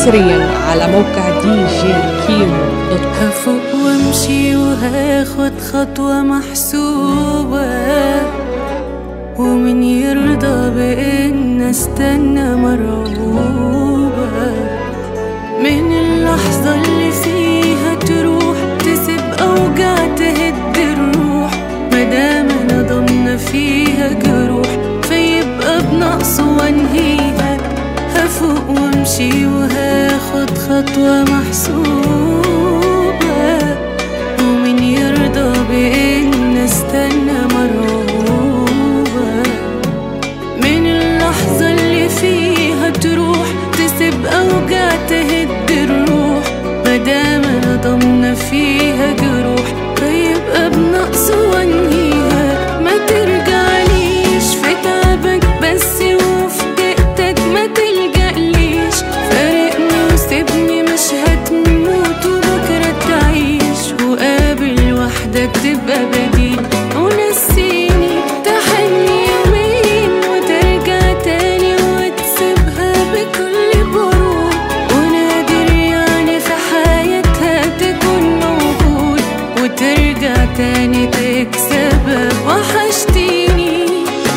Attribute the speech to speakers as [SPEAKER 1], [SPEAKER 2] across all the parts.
[SPEAKER 1] حصريا على موقع دي جي كيمو دوت كوم
[SPEAKER 2] هفوق وامشي وهاخد خطوة محسوبة ومن يرضى بإن استنى مرعوبة من اللحظة اللي فيها تروح تسيب أوجع تهد الروح مدام أنا ضامنة فيها جروح فيبقى بنقص وانهيها هفوق وامشي وهاخد خطوة محسوبة ومن يرضى بإن استنى مرعوبة من اللحظة اللي فيها تروح تسيب أوجع تهد الروح مدام أنا ضامنة فيها جروح فيبقى بنقص وانهيها ما ترجعليش في تعبك بس وفي دقتك ما تلجأليش فارقني وسيبني مش هتموت وبكرة تعيش وقابل وحدك تبقى بديل ونسيني تحني يومين وترجع تاني وتسيبها بكل برود ونادر يعني في حياتها تكون موجود وترجع تاني تكسبها وحشتيني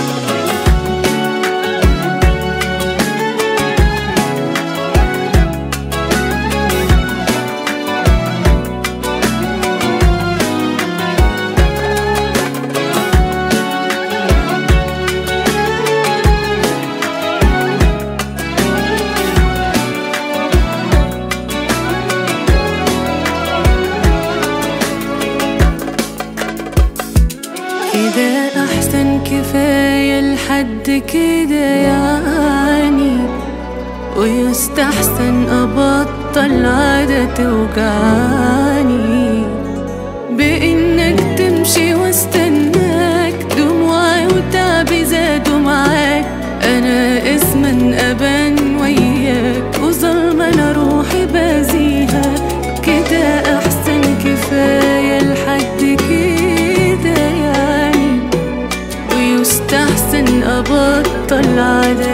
[SPEAKER 2] كده احسن كفاية لحد كده يعني ويستحسن ابطل عادة توجعني بانك تمشي واستناك دموعي وتعبي زادوا معاك انا اسما ابان وياك وظلمة انا روحي بازيها كده احسن كفاية لحد كده يعني ويستحسن أبطل عادة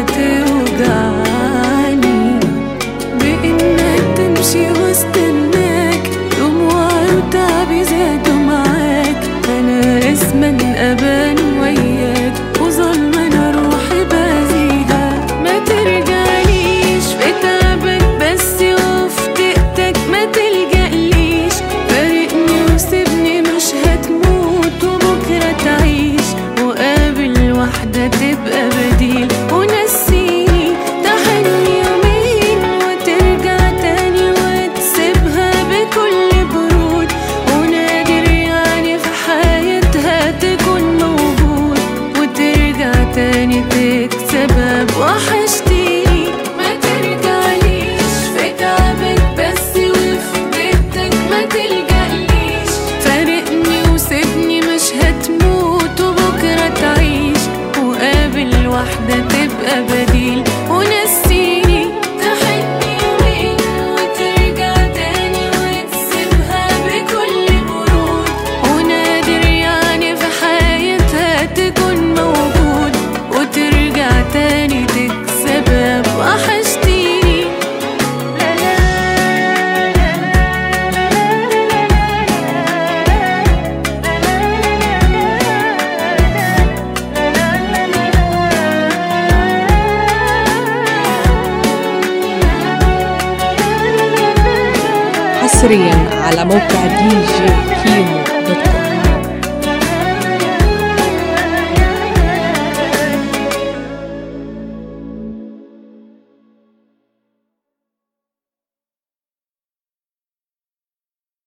[SPEAKER 2] توجعني بإنك تمشي واستناك دموعي وتعبي زادوا معاك أنا اسما أبان وياك وظلمة أنا روحي بازيها ما ترجعليش في تعبك بس وفي دقتك ما تلجأليش فارقني وسيبني مش هتموت وبكرة تعيش وقابل واحدة تبقى بديل ونسيني تحني يومين وترجع تاني وتسيبها بكل برود ونادر يعني في حياتها تكون موجود وترجع تاني تكسبها بوحشتيني ما ترجعليش في تعبك بس وفي بيتك ما تلجأليش فارقني وسيبني مش هتموت وبكرة تعيش وقابل واحدة تبقى بديل ونسيني تحني يومين وترجع تاني وتسيبها بكل برود ونادر يعني في حياتها تكون موجود وترجع تاني تكسبها وحشتيني لا لا
[SPEAKER 1] حصريا على موقع دي جي كيمو دوت كوم